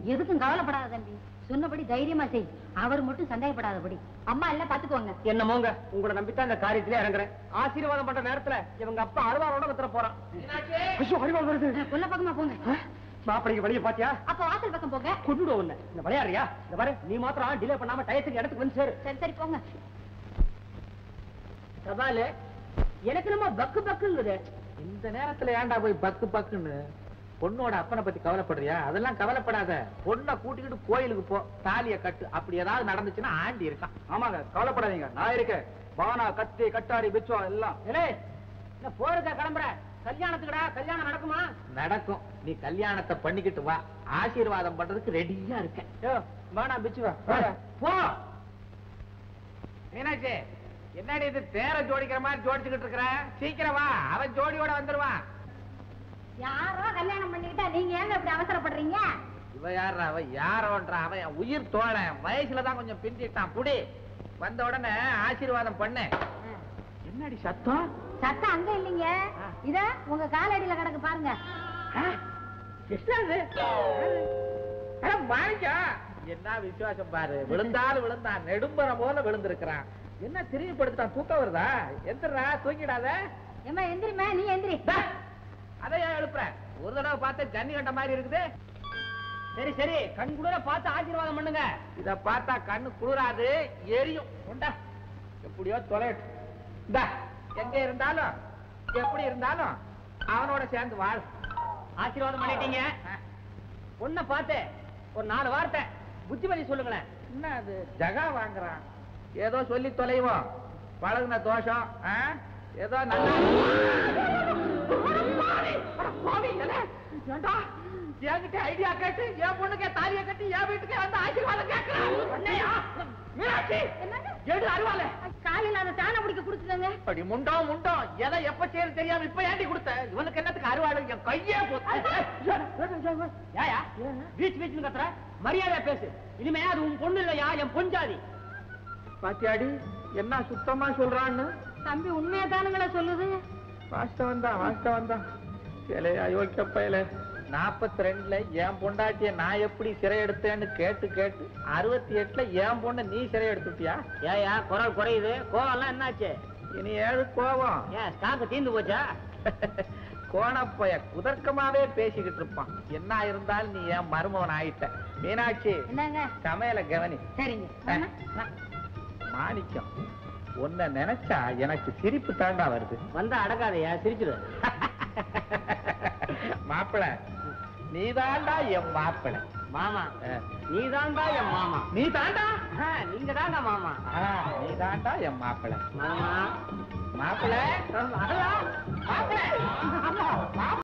எதுக்கும் கவலைப்படாத தம்பி சொன்னபடி தைரியமா செய் அவர் மட்டும் சந்தேகப்படாதபடி அம்மா எல்லாம் பாத்துக்கோங்க என்னமோங்க உங்களை நம்பித்தான் இந்த காரியத்திலே இறங்குறேன் ஆசீர்வாதம் பண்ற நேரத்துல இவங்க அப்பா அழுவாரோட வித்துற போறான் ஐயோ அழுவாள் வருது கொல்ல பக்கமா போங்க மாப்பிளைக்கு வழிய பாத்தியா அப்ப வாசல் பக்கம் போங்க கொண்டுடுவோம் உன்னை இந்த விளையாடுறியா இந்த பாரு நீ மாத்திரம் டிலே பண்ணாம டயத்துக்கு இடத்துக்கு வந்து சேரு சரி சரி போங்க சவாலு எனக்கு நம்ம பக்கு பக்குங்குது இந்த நேரத்துல ஏன்டா போய் பக்கு பக்குன்னு பொண்ணோட அப்பனை பத்தி கவலைப்படுறியா அதெல்லாம் கவலைப்படாத பொண்ணை கூட்டிக்கிட்டு கோயிலுக்கு போ தாலிய கட்டு அப்படி ஏதாவது நடந்துச்சுன்னா ஆண்டி இருக்கான் ஆமாங்க கவலைப்படாதீங்க நான் இருக்கேன் பானா கத்தி கட்டாரி பிச்சுவா எல்லாம் ஏலே என்ன போறதா கிளம்புற கல்யாணத்துக்குடா கல்யாணம் நடக்குமா நடக்கும் நீ கல்யாணத்தை பண்ணிக்கிட்டு வா ஆசீர்வாதம் பண்றதுக்கு ரெடியா இருக்கேன் யோ பானா பிச்சுவா போ மீனாட்சி என்னடி இது தேர ஜோடிக்கிற மாதிரி ஜோடிச்சுக்கிட்டு இருக்கிற சீக்கிரம் வா அவன் ஜோடியோட வந்துருவான் யாரோ கல்யாணம் பண்ணிக்கிட்டா நீங்க ஏங்க இப்படி அவசரப்படுறீங்க இவ யாரா அவ யாரோன்றா அவன் என் உயிர் தோழன் வயசுல தான் கொஞ்சம் பிந்திட்டான் புடி வந்த உடனே ஆசீர்வாதம் பண்ணு என்னடி சத்தம் சத்தம் அங்க இல்லைங்க இத உங்க காலடியில கிடக்கு பாருங்க மாணிக்கா என்ன விசுவாசம் பாரு விழுந்தாலும் விழுந்தான் நெடும்பரம் போல விழுந்திருக்கிறான் என்ன திரியப்படுத்தான் தூக்கம் வருதா எந்திரா தூங்கிடாத ஏமா எந்திரிமா நீ எந்திரி டா, அதை ஏன் எழுப்புற ஒரு தடவை பார்த்து ஜன்னி கண்ட மாதிரி இருக்குது சரி சரி கண் கூட பார்த்து ஆசீர்வாதம் பண்ணுங்க இத பார்த்தா கண்ணு குளிராது எரியும் உண்டா எப்படியோ தொலைட்டு இந்தா எங்க இருந்தாலும் எப்படி இருந்தாலும் அவனோட சேர்ந்து வாழ் ஆசீர்வாதம் பண்ணிட்டீங்க பொண்ணை பார்த்து ஒரு நாலு வார்த்தை புத்திமதி சொல்லுங்களேன் என்ன அது ஜகா வாங்குறான் ஏதோ சொல்லி தொலைவோம் பழகுன தோஷம் ஆ? ஏதோ நல்லா ஏண்டா, என்கிட்ட ஐடியா கேட்டு என் பொண்ணுக்கே தாலிய கட்டி என் வீட்டுக்கே வந்து ஆசீர்வாதம் கேட்கிறான் அண்ணையா மீனாட்சி எடு அருவாலை காலையில அந்த சாண பிடிக்க குடுத்துங்க அப்படி முண்டோம் முண்டோம் எதை எப்ப செய்யறது தெரியாம இப்ப ஏண்டி கொடுத்த இவனுக்கு என்னத்துக்கு அருவாளு என் கையே போச்சு ஏயா பீச் பீச் கத்துற மரியாதையா பேசு இனிமே அது உன் பொண்ணு இல்லையா என் பொஞ்சாதி பாத்தியாடி என்ன சுத்தமா சொல்றான்னு தம்பி உண்மையா தானுங்களா சொல்லுது வாஸ்தவன் தான் வாஸ்தவன் தான் சிலை அயோக்கிய பயல நாற்பத்தி ரெண்டுல என் பொண்டாட்டிய நான் எப்படி சிறை எடுத்தேன்னு கேட்டு கேட்டு அறுபத்தி எட்டுல என் பொண்ணை நீ சிறை எடுத்துட்டியா ஏயா குரல் குறையுது கோவம்லாம் என்னாச்சு இனி ஏழு கோபம் ஏன் ஸ்டாக்கு தீந்து போச்சா கோணப்பய குதர்க்கமாவே பேசிக்கிட்டு இருப்பான் என்ன இருந்தாலும் நீ என் மருமகன் ஆயிட்ட மீனாட்சி என்னங்க சமையல கவனி சரிங்க அஹ், மாணிக்கம் உன்னை நினைச்சா எனக்கு சிரிப்பு தாண்டா வருது வந்தா அடக்காதையா சிரிச்சிடு மாப்பிள நீதாண்டா என் மாப்பிள மாமா அஹ், நீ தாண்டா என் மாமா நீ தாண்டா நீங்க தாண்டா மாமா நீ தாண்டா என் மாப்பிள மாமா மாப்பிள மாப்பிள